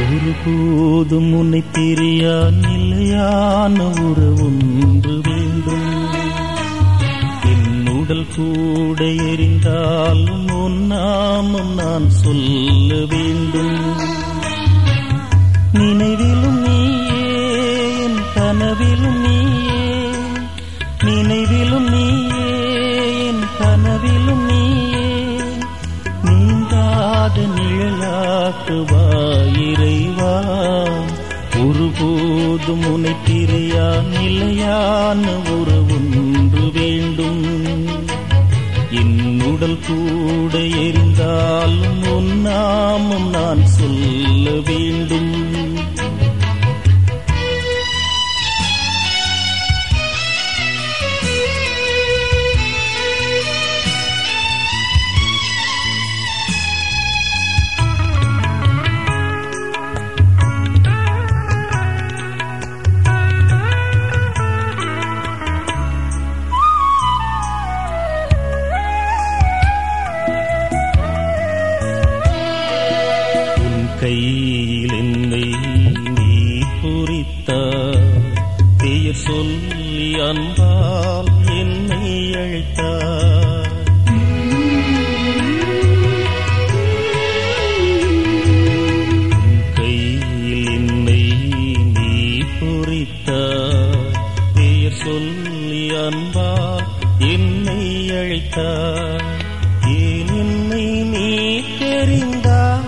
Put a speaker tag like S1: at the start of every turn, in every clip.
S1: ஒருபோதும் உன்னை பிரியா நிலையான உறவொன்று வேண்டும் என் உடல் கூட எரிந்தாலும் உன் நாமம் நான் சொல்ல வேண்டும் நினைவிலும் நீயே என் கனவிலும் நீயே நினைவிலும் நீயே என் கனவிலும் நீயே நீங்காத நிழலாக்குவாயிரைவா ஒருபோதும் உனை பிரியா நிலையான உறவொன்று வேண்டும் என் உடல் கூட எரிந்தாலும் உன் நாமம் நான் சொல்ல வேண்டும் உன் கையில் என்னை நீ பொறித்தார் பெயர் சொல்லி அன்பால் என்னை அழைத்தார் உன் கையில் என்னை நீ பொறித்தார் பெயர் சொல்லி அன்பால் என்னை அழைத்தார் ஏன் என்னை நீ தெரிந்தார்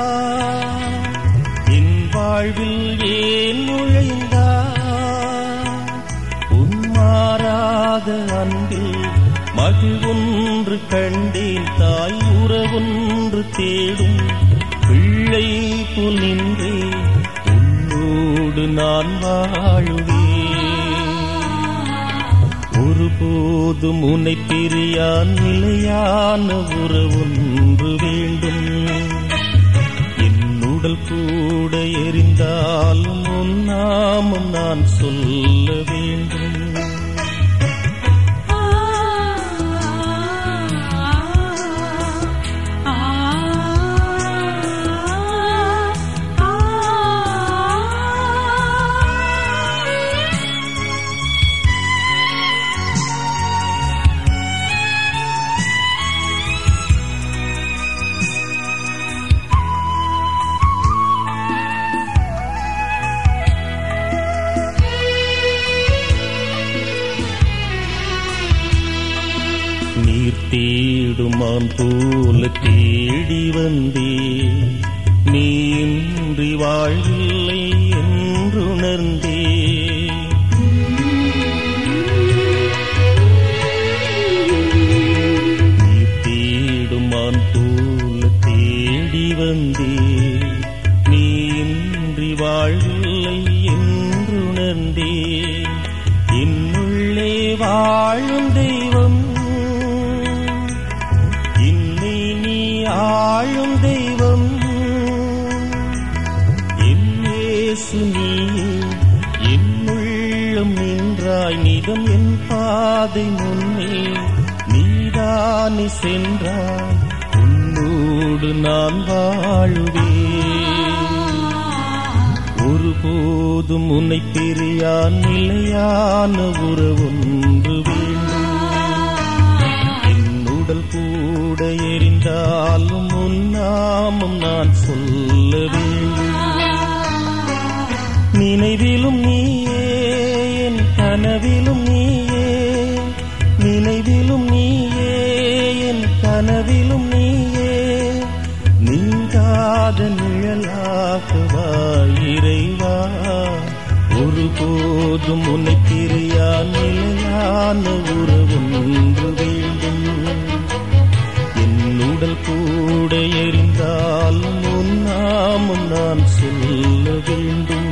S1: என் வாழ்வில் ஏன் நுழைந்தார் உன் மாறாத அன்பில் மகிழ்வொன்று கண்டேன் தாய் உறவொன்று தேடும் பிள்ளை புல் நின்றே உன்னோடு நான் வாழுவேன் ஒருபோதும் உன்னை பிரியா நிலையான உறவொன்று வேண்டும் என் உடல் கூட எரிந்தாலும் உன் நாமம் நான் சொல்ல வேண்டும் நீர் தேடுமான் போல தேடி வந்தே நீன்றி வாழ்வில்லை என்றுணர்ந்தே நீர் தேடுமான் போல தேடி வந்தே நீன்றி வாழ்வில்லை என்றுணர்ந்தே என்னுள்ளே வாழும் தெய்வம் இன்னை நீ ஆளும் தெய்வம் என் இயேசு நீ என்னுள்ளம் நின்றாய் நிதம் என் பாதை முன்னே நீதானி சென்றாய் உன்னோடு நான் வாழுவேன் ஒருபோதும் உன்னை பிரியா நிலையான உறவொன்று வேண்டும் என் உடல் கூட எரிந்தாலும் உன் நாமம் நான் சொல்ல வேண்டும் நினைவிலும் நீயே என் கனவிலும் நீயே நினைவிலும் நீயே என் கனவிலும் நீயே நீங்காத நிழலாகவா இறைவா ஒருபோதும் உன்னை பிரியா நிலையான உறவொன்று வேண்டும் என் உடல் கூட எரிந்தாலும் உன் நாமம் நான் சொல்ல வேண்டும்